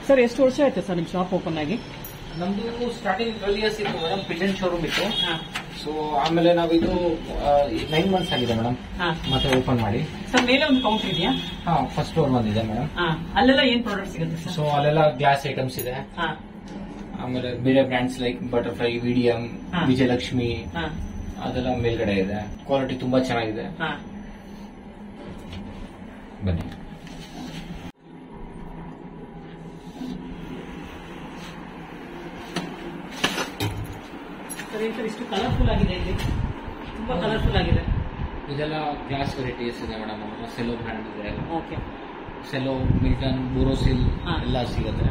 Sir ಎಷ್ಟು ವರ್ಷ ಆಯ್ತು ಸರ್ ನಿಮ್ ಶಾಪ್ ಓಪನ್ ಆಗಿ ನಮ್ದು ಸ್ಟಾರ್ಟಿಂಗ್ ಟ್ವೆಲ್ ಇಯರ್ಸ್ ಇತ್ತು ಮೇಡಮ್ ಪಿಜನ್ ಶೋರೂಮ್ ಇತ್ತು ಹಾ ಸೊ ಆಮೇಲೆ ನಾವು ಇದು ನೈನ್ ಮಂತ್ಸ್ ಆಗಿದೆ ಮೇಡಮ್ ಹಾ ಮತ್ತೆ ಓಪನ್ ಮಾಡಿ ಸರ್ ಮೇಲೆ ಒಂದು ಕೌಂಟರ್ ಇದೆಯಾ ಹಾ ಫಸ್ಟ್ ಫ್ಲೋರ್ ಬಂದಿದೆ ಮೇಡಮ್ ಹಾ ಅಲ್ಲೆಲ್ಲ ಏನ್ ಪ್ರಾಡಕ್ಟ್ ಸಿಗುತ್ತೆ ಸರ್ ಸೊ ಅಲ್ಲೆಲ್ಲ ಗ್ಲಾಸ್ ಐಟಮ್ಸ್ ಇದೆ ಹಾ ಆಮೇಲೆ ಬೇರೆ ಬ್ರ್ಯಾಂಡ್ಸ್ ಲೈಕ್ ಬಟರ್ಫ್ಲೈ ವಿಡಿಯಂ ಹಾ. ವಿಜಯಲಕ್ಷ್ಮಿ ಹಾ ಅದೆಲ್ಲ ಮೇಲ್ಗಡೆ ಇದೆ ಕ್ವಾಲಿಟಿ ತುಂಬಾ ಚೆನ್ನಾಗಿದೆ ಹಾ ಬನ್ನಿ ಸರ್ ಏನ್ ಸರ್ ಇಷ್ಟು ಕಲರ್ಫುಲ್ ಆಗಿದೆ ಇಲ್ಲಿ ತುಂಬಾ ಕಲರ್ಫುಲ್ ಆಗಿದೆ ಇದೆಲ್ಲ ಗ್ಲಾಸ್ ವೆರೈಟೀಸ್ ಇದೆ ಮೇಡಮ್ ಸೆಲೋ ಬ್ರ್ಯಾಂಡ್ ಇದೆ ಓಕೆ ಸೆಲೋ ಮಿಲ್ಟನ್ ಬೋರೋಸಿಲ್ ಹಾ. ಎಲ್ಲ ಸಿಗುತ್ತೆ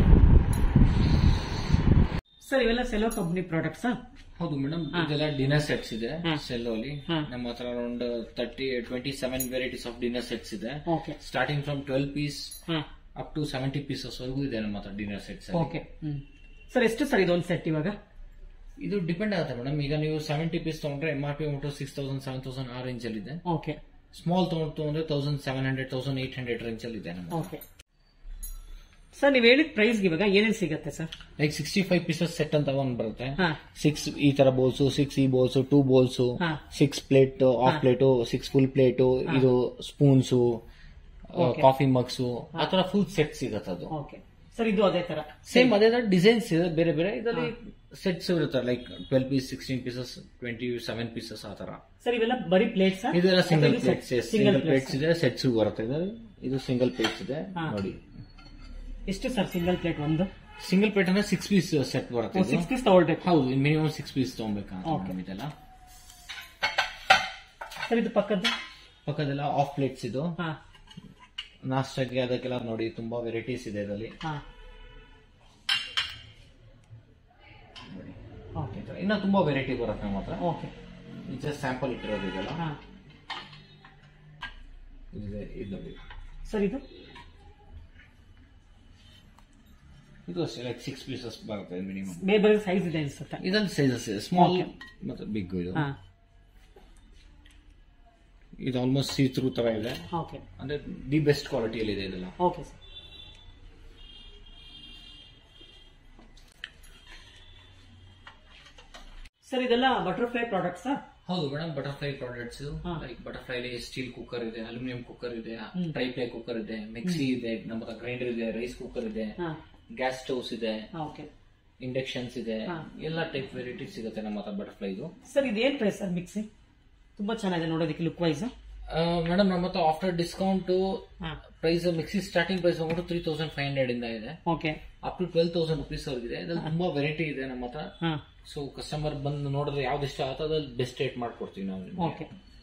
ಸರ್ ಇವೆಲ್ಲ ಸೆಲೋ ಕಂಪ್ನಿ ಪ್ರಾಡಕ್ಟ್ಸ್ ಹೌದು ಮೇಡಮ್ ಹಾ. ಇದೆಲ್ಲ ಡಿನ್ನರ್ ಸೆಟ್ಸ್ ಇದೆ ಹಾ. ಸೆಲ್ಲೋ ಅಲ್ಲಿ ಹಾ. ನಮ್ಮ ಹತ್ರ around thirty twenty seven varieties of dinner sets ಇದೆ okay starting from twelve piece ಹಾ ಅಪ್ ಟು ಸೆವೆಂಟಿ ಪೀಸಸ್ ವರೆಗೂ ಇದೆ ನಮ್ಮ ಹತ್ರ dinner sets okay hmm sir ಎಷ್ಟು ಸರ್ ಇದೊಂದು ಸೆಟ್ ಇವಾಗ ಇದು ಡಿಪೆಂಡ್ ಆಗುತ್ತೆ ಮೇಡಮ್ ಈಗ ನೀವು ಸೆವೆಂಟಿ ಪೀಸ್ ತಗೊಂಡ್ರೆ M R P amount six thousand seven thousand ಆ ರೇಂಜ್ ಅಲ್ಲಿ ಇದೆ ಓಕೆ ಸ್ಮಾಲ್ ತಗೊಂಡು ತಗೊಂಡ್ರೆ thousand seven hundred thousand eight hundred range ಅಲ್ಲಿ ಇದೆ ನಮ್ಮ ಓಕೆ ಸರ್ ನೀವು ಹೇಳಿದ ಪ್ರೈಸ್ ಇವಾಗ ಏನೇನು ಸಿಗುತ್ತೆ sir like sixty five pieces set ಅಂತ ಒಂದು ಬರುತ್ತೆ ಹಾ ಸಿಕ್ಸ್ ಈ ತರ ಬೋಲ್ಸ್ ಸಿಕ್ಸ್ ಈ ಬೋಲ್ಸ್ ಟೂ ಬೋಲ್ಸ್ ಹಾ. ಸಿಕ್ಸ್ ಪ್ಲೇಟ್ ಆಫ್ ಹಾ. ಪ್ಲೇಟು ಸಿಕ್ಸ್ ಫುಲ್ ಪ್ಲೇಟು ಇದು ಸ್ಪೂನ್ಸು Okay. ಕಾಫಿ ಮಗ್ಸು ಆ ತರ ಫುಲ್ ಸೆಟ್ ಸಿಗತ್ತೆ ಅದು ಓಕೆ ಸರ್ ಇದು ಅದೇ ತರ ಸೇಮ್ ಅದೇ ತರ ಡಿಸೈನ್ಸ್ ಇದೆ ಬೇರೆ ಬೇರೆ ಇದರಲ್ಲಿ ಸೆಟ್ಸ್ ಇರುತ್ತೆ like twelve piece sixteen pieces twenty seven pieces ಆ ತರ ಸರ್ ಇವೆಲ್ಲ ಬರೀ ಪ್ಲೇಟ್ಸ್ ಇದೆಲ್ಲ single plates single single plates plates ಇದೆ ಸೆಟ್ಸ್ ಬರುತ್ತೆ ಇದರಲ್ಲಿ ಇದು ಸಿಂಗಲ್ ಪ್ಲೇಟ್ಸ್ ಇದೆ ಹಾ. ನೋಡಿ ಎಷ್ಟು ಸರ್ ಸಿಂಗಲ್ ಪ್ಲೇಟ್ ಒಂದು ಸಿಂಗಲ್ ಪ್ಲೇಟ್ ಅಂದ್ರೆ ಸಿಕ್ಸ್ ಪೀಸ್ ಸೆಟ್ ಬರುತ್ತೆ ಇದು. ಸಿಕ್ಸ್ ಪೀಸ್ ತಗೊಳ್ಬೇಕು ಹೌದು ಮಿನಿಮಮ್ ಸಿಕ್ಸ್ ಪೀಸ್ ತಗೊಬೇಕಾಗುತ್ತೆ Okay. madam ಇದೆಲ್ಲ ಸರ್ ಇದು ಪಕ್ಕದ್ದು ಪಕ್ಕದೆಲ್ಲ ಆಫ್ ಪ್ಲೇಟ್ಸ್ ಇದು ಹಾ ನಾಷ್ಟಕ್ಕೆ ಅದಕ್ಕೆಲ್ಲ ನೋಡಿ ತುಂಬಾ ವೆರೈಟೀಸ್ ಇದೆ ಇದರಲ್ಲಿ ಹಾ ಓಕೆ ಈ ತರ. ಇನ್ನ ತುಂಬಾ ವೆರೈಟಿ ಬರುತ್ತೆ ನಮ್ಮ ಹತ್ರ ಓಕೆ ಜಸ್ಟ್ ಸ್ಯಾಂಪಲ್ ಇಟ್ಟಿರೋದು ಇದೆಲ್ಲ ಹಾ ಇದಿದೆ ಇದು ನೋಡಿ ಸರ್ ಇದು ಇದು ಅಷ್ಟೇ ಲೈಕ್ ಸಿಕ್ಸ್ ಪೀಸಸ್ ಬರುತ್ತೆ ಮಿನಿಮಮ್ ಬೇರೆ ಬೇರೆ ಸೈಜ್ ಇದೆ ಅನ್ಸುತ್ತೆ ಇದ್ರಲ್ಲಿ ಸೈಜಸ್ ಇದೆ ಸ್ಮಾಲ್ Okay. ಮತ್ತೆ ಬಿಗ್ ಇದು ಹಾ ಇದು ಆಲ್ಮೋಸ್ಟ್ ಸೀ ಥ್ರೂ ತರ ಇದೆ ಓಕೆ ಅಂದ್ರೆ ದಿ ಬೆಸ್ಟ್ ಕ್ವಾಲಿಟಿಯಲ್ಲಿ ಇದೆ ಇದೆಲ್ಲ ಓಕೆ ಸರ್ ಸರ್ ಇದೆಲ್ಲ ಬಟರ್ಫ್ಲೈ ಪ್ರಾಡಕ್ಟ್ಸ್ ಹೌದು ಮೇಡಮ್ ಬಟರ್ಫ್ಲೈ ಪ್ರಾಡಕ್ಟ್ಸ್ ಹಾ. ಲೈಕ್ ಬಟರ್ಫ್ಲೈ ಸ್ಟೀಲ್ ಕುಕ್ಕರ್ ಇದೆ ಅಲ್ಯೂಮಿನಿಯಂ ಕುಕ್ಕರ್ ಇದೆ ಹ್ಮ್. ಟ್ರೈ ಪ್ಲೇ ಕುಕ್ಕರ್ ಇದೆ ಮಿಕ್ಸಿ ಇದೆ ನಮ್ಮ ಹತ್ರ ಗ್ರೈಂಡರ್ ಇದೆ ರೈಸ್ ಕುಕ್ಕರ್ ಇದೆ ಹಾ ಗ್ಯಾಸ್ ಸ್ಟವ್ಸ್ ಇದೆ ಓಕೆ ಇಂಡಕ್ಷನ್ಸ್ ಇದೆ ಹಾ. ಎಲ್ಲ ಟೈಪ್ ವೆರೈಟಿ ಸಿಗುತ್ತೆ ನಮ್ಮ ಹತ್ರ ಬಟರ್ಫ್ಲೈ ಇದು ಸರ್ ಇದೇನ್ ಪ್ರೈಸ್ ಸರ್ ಮಿಕ್ಸಿ ತುಂಬಾ ಚೆನ್ನಾಗಿದೆ ನೋಡೋದಕ್ಕೆ ಲುಕ್ ವೈಸ್ ಮೇಡಮ್ ನಮ್ಮ ಹತ್ರ ಆಫ್ಟರ್ ಡಿಸ್ಕೌಂಟ್ ಹಾ ಪ್ರೈಸ್ ಮಿಕ್ಸಿ ಸ್ಟಾರ್ಟಿಂಗ್ ಪ್ರೈಸ್ ಬಂದ್ಬಿಟ್ಟು ತ್ರೀ ತೌಸಂಡ್ ಫೈವ್ ಹಂಡ್ರೆಡ್ ಇಂದ ಇದೆ okay up to twelve thousand rupees ಇದೆ ಇದ್ರಲ್ಲಿ ತುಂಬಾ ವೆರೈಟಿ ಇದೆ ನಮ್ಮ ಹತ್ರ ಹಾ ಸೊ ಕಸ್ಟಮರ್ ಬಂದು ನೋಡಿದ್ರೆ ಯಾವ್ದು ಇಷ್ಟ ಆಗುತ್ತೆ ಅದ್ರಲ್ಲಿ ಬೆಸ್ಟ್ ರೇಟ್ ಮಾಡ್ಕೊಡ್ತೀವಿ ನಾವು ನಿಮ್ಗೆ. ಓಕೆ